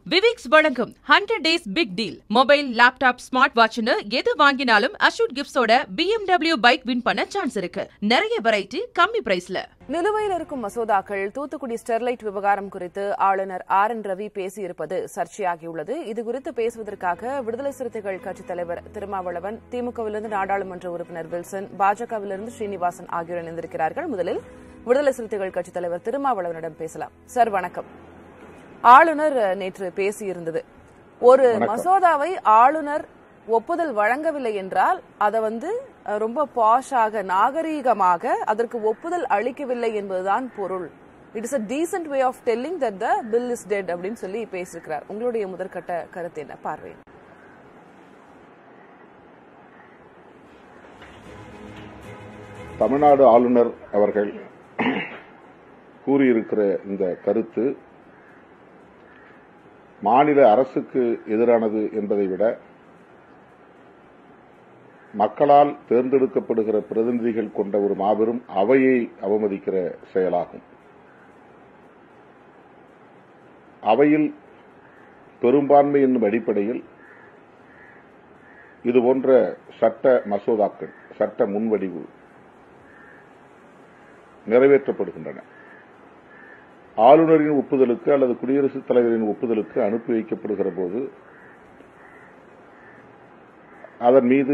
விவிக்ஸ் வழங்கும் hundred days big deal mobile laptop smart வாட்ச்னு எது வாங்கினாலும் அஷூட் கிஃப்ட்ஸோட BMW பைக் வின் பண்ண சான்ஸ் இருக்கு நிறைய வெரைட்டி கம்மி பிரைஸ்ல நிலுவையில் இருக்கும் மசோதாக்கள் தூத்துக்குடி ஸ்டெர்லைட் விவகாரம் குறித்து ஆளுநர் ஆர் என் ரவி பேசியிருப்பது சர்ச்சையாகியுள்ளது இதுகுறித்து பேசுவதற்காக விடுதலை சிறுத்தைகள் கட்சித் தலைவர் திருமாவளவன் திமுகவிலிருந்து நாடாளுமன்ற உறுப்பினர் வில்சன் பாஜகவிலிருந்து ஸ்ரீனிவாசன் ஆகியோர் இணைந்திருக்கிறார்கள் முதலில் விடுதலை சிறுத்தைகள் கட்சித் தலைவர் திருமாவளவனிடம் பேசலாம் சார் வணக்கம் ஆளுநர் நேற்று பேசியிருந்தது ஒரு மசோதாவை ஆளுநர் ஒப்புதல் வழங்கவில்லை என்றால் அதை வந்து அஹ், ரொம்ப பாஷாக நாகரீகமாக அதற்கு ஒப்புதல் அளிக்கவில்லை என்பதுதான் பொருள் it is a decent way of telling that the bill is dead அப்படின்னு சொல்லி பேசியிருக்கிறார் உங்களுடைய முதற்கட்ட கருத்து என்ன பார்வை தமிழ்நாடு ஆளுநர் அவர்கள் கூறியிருக்கிற இந்த கருத்து மாநில அரசுக்கு எதிரானது என்பதை விட மக்களால் தேர்ந்தெடுக்கப்படுகிற பிரதிநிதிகள் கொண்ட ஒரு மாபெரும் அவையை அவமதிக்கிற செயலாகும் அவையில் பெரும்பான்மை என்னும் அடிப்படையில் இதுபோன்ற சட்ட மசோதாக்கள் சட்ட முன்வடிவு நிறைவேற்றப்படுகின்றன ஆளுநரின் ஒப்புதலுக்கு அல்லது குடியரசுத் தலைவரின் ஒப்புதலுக்கு அனுப்பி வைக்கப்படுகிற போது அதன் மீது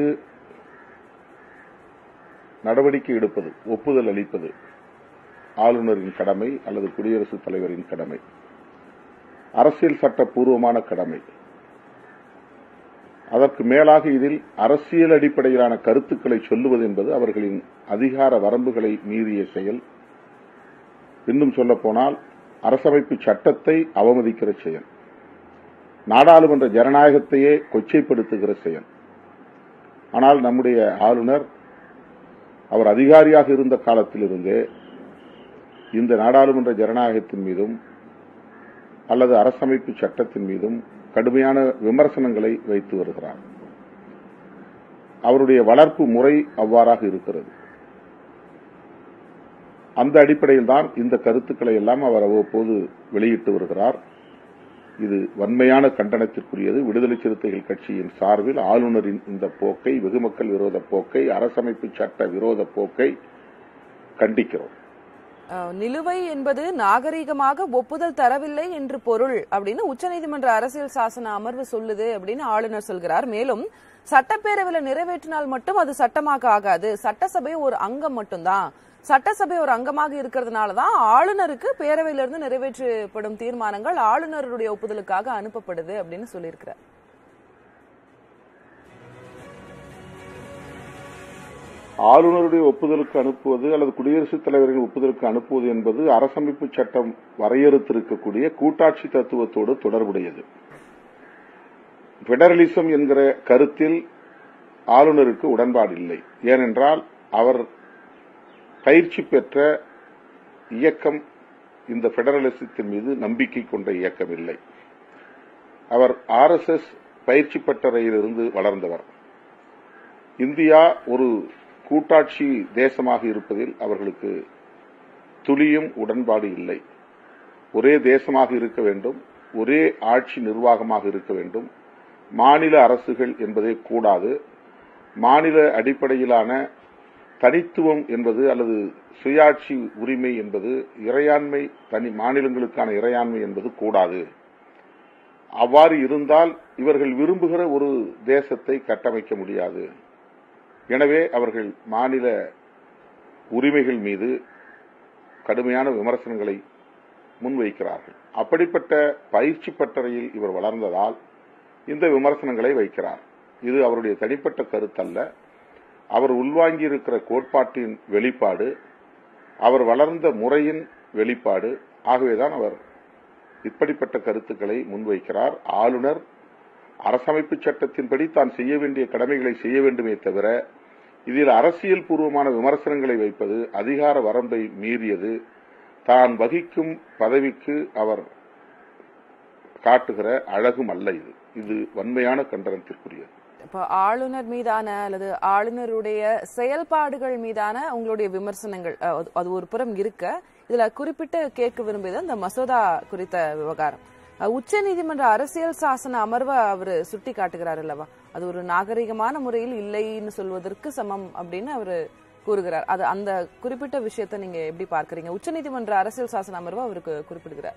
நடவடிக்கை எடுப்பது ஒப்புதல் அளிப்பது ஆளுநரின் கடமை அல்லது குடியரசுத் தலைவரின் கடமை அரசியல் சட்டப்பூர்வமான கடமை அதற்கு மேலாக இதில் அரசியல் அடிப்படையிலான கருத்துக்களை சொல்லுவது என்பது அவர்களின் அதிகார வரம்புகளை மீறிய செயல் இன்னும் சொல்லப்போனால் அரசமைப்பு சட்டத்தை அவமதிக்கிற செயல் நாடாளுமன்ற ஜனநாயகத்தையே கொச்சைப்படுத்துகிற செயல் ஆனால் நம்முடைய ஆளுநர் அவர் அதிகாரியாக இருந்த காலத்திலிருந்தே இந்த நாடாளுமன்ற ஜனநாயகத்தின் மீதும் அல்லது அரசமைப்பு சட்டத்தின் மீதும் கடுமையான விமர்சனங்களை வைத்து வருகிறார் அவருடைய வளர்ப்பு முறை அவ்வாறாக இருக்கிறது அந்த அடிப்படையில் தான் இந்த கருத்துக்களை எல்லாம் அவர் அவ்வப்போது வெளியிட்டு வருகிறார் இது வன்மையான கண்டனத்திற்குரியது விடுதலை சிறுத்தைகள் கட்சியின் சார்பில் ஆளுநரின் இந்த போக்கை வெகுமக்கள் விரோத போக்கை அரசமைப்பு சட்ட விரோத போக்கை கண்டிக்கிறோம் அஹ், நிலுவை என்பது நாகரீகமாக ஒப்புதல் தரவில்லை என்று பொருள் அப்படின்னு உச்சநீதிமன்ற அரசியல் சாசன அமர்வு சொல்லுது அப்படின்னு ஆளுநர் சொல்கிறார் மேலும் சட்டப்பேரவையில நிறைவேற்றினால் மட்டும் அது சட்டமாக ஆகாது சட்டசபை ஒரு அங்கம் மட்டும்தான் சட்டசபை ஒரு அங்கமாக இருக்கிறதுனால தான் ஆளுநருக்கு பேரவையிலிருந்து நிறைவேற்றப்படும் தீர்மானங்கள் ஆளுநருடைய ஒப்புதலுக்காக அனுப்பப்படுது அப்படின்னு சொல்லியிருக்கிறார் ஆளுநருடைய ஒப்புதலுக்கு அனுப்புவது அல்லது குடியரசுத் தலைவரின் ஒப்புதலுக்கு அனுப்புவது என்பது அரசமைப்பு சட்டம் வரையறுத்திருக்கக்கூடிய கூட்டாட்சி தத்துவத்தோடு தொடர்புடையது பெடரலிசம் என்கிற கருத்தில் ஆளுநருக்கு உடன்பாடு இல்லை ஏனென்றால் அவர் பயிற்சி பெற்ற இயக்கம் இந்த பெடரலிசத்தின் மீது நம்பிக்கை கொண்ட இயக்கம் இல்லை அவர் ஆர் எஸ் எஸ் பயிற்சி பட்டறையிலிருந்து வளர்ந்தவர் இந்தியா ஒரு கூட்டாட்சி தேசமாக இருப்பதில் அவர்களுக்கு துளியும் உடன்பாடு இல்லை ஒரே தேசமாக இருக்க வேண்டும் ஒரே ஆட்சி நிர்வாகமாக இருக்க வேண்டும் மாநில அரசுகள் என்பதே கூடாது மாநில அடிப்படையிலான தனித்துவம் என்பது அல்லது சுயாட்சி உரிமை என்பது இறையாண்மை தனி மாநிலங்களுக்கான இறையாண்மை என்பது கூடாது அவ்வாறு இருந்தால் இவர்கள் விரும்புகிற ஒரு தேசத்தை கட்டமைக்க முடியாது எனவே அவர்கள் மாநில உரிமைகள் மீது கடுமையான விமர்சனங்களை முன்வைக்கிறார்கள் அப்படிப்பட்ட பயிற்சி பட்டறையில் இவர் வளர்ந்ததால் இந்த விமர்சனங்களை வைக்கிறார் இது அவருடைய தனிப்பட்ட கருத்தல்ல அவர் உள்வாங்கி இருக்கிற கோட்பாட்டின் வெளிப்பாடு அவர் வளர்ந்த முறையின் வெளிப்பாடு ஆகவேதான் அவர் இப்படிப்பட்ட கருத்துக்களை முன்வைக்கிறார் ஆளுநர் அரசமைப்பு சட்டத்தின்படி தான் செய்ய வேண்டிய கடமைகளை செய்ய வேண்டுமே தவிர இதில் அரசியல் பூர்வமான விமர்சனங்களை வைப்பது அதிகார வரம்பை மீறியது தான் வகிக்கும் பதவிக்கு அவர் காட்டுகிற அழகும் அல்ல இது இது வன்மையான கண்டனத்திற்குரியது இப்ப ஆளுநர் மீதான அல்லது ஆளுநருடைய செயல்பாடுகள் மீதான உங்களுடைய விமர்சனங்கள் அஹ், அது- அது ஒரு புறம் இருக்க இதுல குறிப்பிட்டு கேட்க விரும்பியது அந்த மசோதா குறித்த விவகாரம் உச்ச நீதிமன்ற அரசியல் சாசன அமர்வை அவர் சுட்டி காட்டுகிறார் அல்லவா அது ஒரு நாகரிகமான முறையில் இல்லைன்னு சொல்வதற்கு சமம் அப்படின்னு அவர் கூறுகிறார் அது அந்த குறிப்பிட்ட விஷயத்தை நீங்க எப்படி பார்க்கறீங்க உச்சநீதிமன்ற அரசியல் சாசன அமர்வு அவருக்கு குறிப்பிடுகிறார்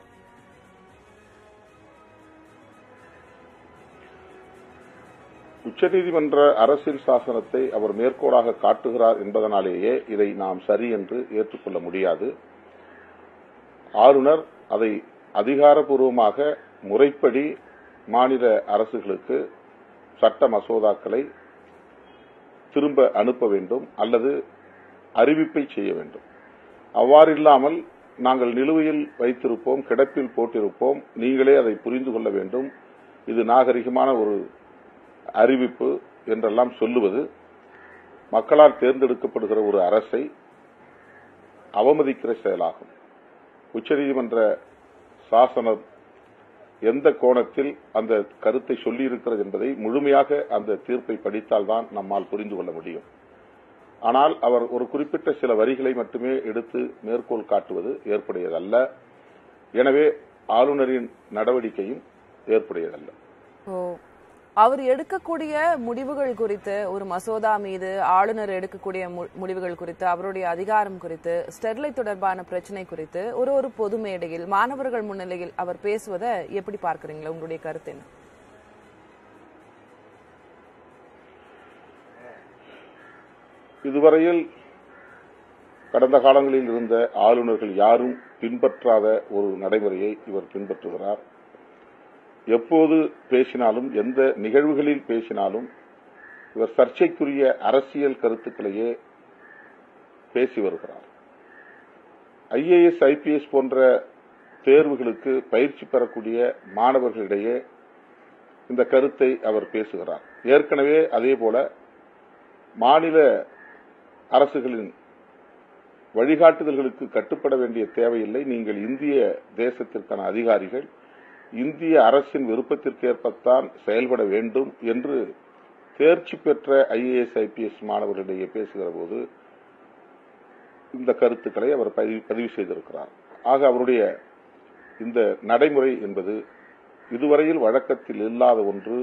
உச்சநீதிமன்ற அரசியல் சாசனத்தை அவர் மேற்கோளாக காட்டுகிறார் என்பதனாலேயே இதை நாம் சரி என்று ஏற்றுக்கொள்ள முடியாது ஆளுநர் அதை அதிகாரப்பூர்வமாக முறைப்படி மாநில அரசுகளுக்கு சட்ட மசோதாக்களை திரும்ப அனுப்ப வேண்டும் அல்லது அறிவிப்பை செய்ய வேண்டும் அவ்வாறில்லாமல் நாங்கள் நிலுவையில் வைத்திருப்போம் கிடப்பில் போட்டிருப்போம் நீங்களே அதை புரிந்து கொள்ள வேண்டும் இது நாகரிகமான ஒரு அறிவிப்பு என்றெல்லாம் சொல்லுவது மக்களால் தேர்ந்தெடுக்கப்படுகிற ஒரு அரசை அவமதிக்கிற செயலாகும் உச்சநீதிமன்ற சாசனம் எந்த கோணத்தில் அந்த கருத்தை சொல்லியிருக்கிறது என்பதை முழுமையாக அந்த தீர்ப்பை படித்தால்தான் நம்மால் புரிந்து கொள்ள முடியும் ஆனால் அவர் ஒரு குறிப்பிட்ட சில வரிகளை மட்டுமே எடுத்து மேற்கோள் காட்டுவது ஏற்புடையதல்ல எனவே ஆளுநரின் நடவடிக்கையும் ஏற்புடையதல்ல ஓ அவர் எடுக்கக்கூடிய முடிவுகள் குறித்து ஒரு மசோதா மீது ஆளுநர் எடுக்கக்கூடிய மு- முடிவுகள் குறித்து அவருடைய அதிகாரம் குறித்து ஸ்டெர்லைட் தொடர்பான பிரச்சனை குறித்து ஒரு ஒரு பொது மேடையில் மாணவர்கள் முன்னிலையில் அவர் பேசுவதை எப்படி பார்க்கறீங்களா உங்களுடைய கருத்து என்ன இதுவரையில் கடந்த காலங்களில் இருந்த ஆளுநர்கள் யாரும் பின்பற்றாத ஒரு நடைமுறையை இவர் பின்பற்றுகிறார் எப்போது பேசினாலும் எந்த நிகழ்வுகளில் பேசினாலும் இவர் சர்ச்சைக்குரிய அரசியல் கருத்துக்களையே பேசி வருகிறார் ஐஏஎஸ் ஐபிஎஸ் போன்ற தேர்வுகளுக்கு பயிற்சி பெறக்கூடிய மாணவர்களிடையே இந்த கருத்தை அவர் பேசுகிறார் ஏற்கனவே அதேபோல மாநில அரசுகளின் வழிகாட்டுதல்களுக்கு கட்டுப்பட வேண்டிய தேவையில்லை நீங்கள் இந்திய தேசத்திற்கான அதிகாரிகள் இந்திய அரசின் விருப்பத்திற்கேற்பத்தான் செயல்பட வேண்டும் என்று தேர்ச்சி பெற்ற ஐஏஎஸ் ஐபிஎஸ் மாணவர்களிடையே பேசுகிற போது இந்த கருத்துக்களை அவர் பதிவு பதிவு செய்திருக்கிறார் ஆக அவருடைய இந்த நடைமுறை என்பது இதுவரையில் வழக்கத்தில் இல்லாத ஒன்று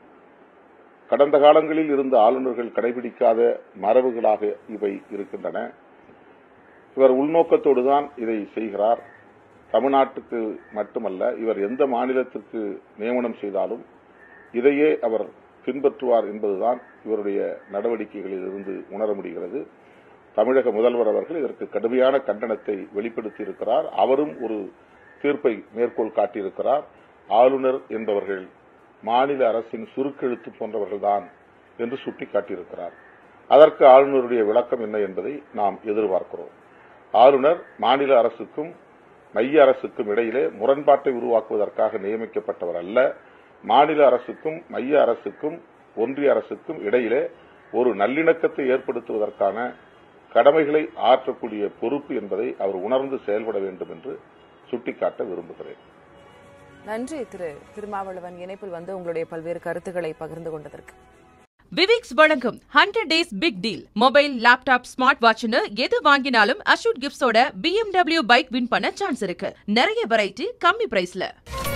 கடந்த காலங்களில் இருந்த ஆளுநர்கள் கடைபிடிக்காத மரபுகளாக இவை இருக்கின்றன இவர் உள்நோக்கத்தோடு தான் இதை செய்கிறார் தமிழ்நாட்டுக்கு மட்டுமல்ல இவர் எந்த மாநிலத்திற்கு நியமனம் செய்தாலும் இதையே அவர் பின்பற்றுவார் என்பதுதான் இவருடைய நடவடிக்கைகளில் இருந்து உணர முடிகிறது தமிழக முதல்வர் அவர்கள் இதற்கு கடுமையான கண்டனத்தை வெளிப்படுத்தி இருக்கிறார் அவரும் ஒரு தீர்ப்பை மேற்கோள் காட்டியிருக்கிறார் ஆளுநர் என்பவர்கள் மாநில அரசின் சுருக்கெழுத்து போன்றவர்கள்தான் என்று சுட்டிக்காட்டியிருக்கிறார் அதற்கு ஆளுநருடைய விளக்கம் என்ன என்பதை நாம் எதிர்பார்க்கிறோம் ஆளுநர் மாநில அரசுக்கும் மைய அரசுக்கும் இடையிலே முரண்பாட்டை உருவாக்குவதற்காக நியமிக்கப்பட்டவர் அல்ல மாநில அரசுக்கும் மைய அரசுக்கும் ஒன்றிய அரசுக்கும் இடையிலே ஒரு நல்லிணக்கத்தை ஏற்படுத்துவதற்கான கடமைகளை ஆற்றக்கூடிய பொறுப்பு என்பதை அவர் உணர்ந்து செயல்பட வேண்டும் என்று சுட்டிக்காட்ட விரும்புகிறேன் நன்றி திரு திருமாவளவன் இணைப்பில் வந்து உங்களுடைய பல்வேறு கருத்துக்களை பகிர்ந்து கொண்டதற்கு விவிக்ஸ் வழங்கும் hundred days big deal mobile laptop smart வாட்ச்னு எது வாங்கினாலும் அஷூட் கிஃப்ட்ஸோட BMW பைக் வின் பண்ண சான்ஸ் இருக்கு நிறைய வெரைட்டி கம்மி பிரைஸ்ல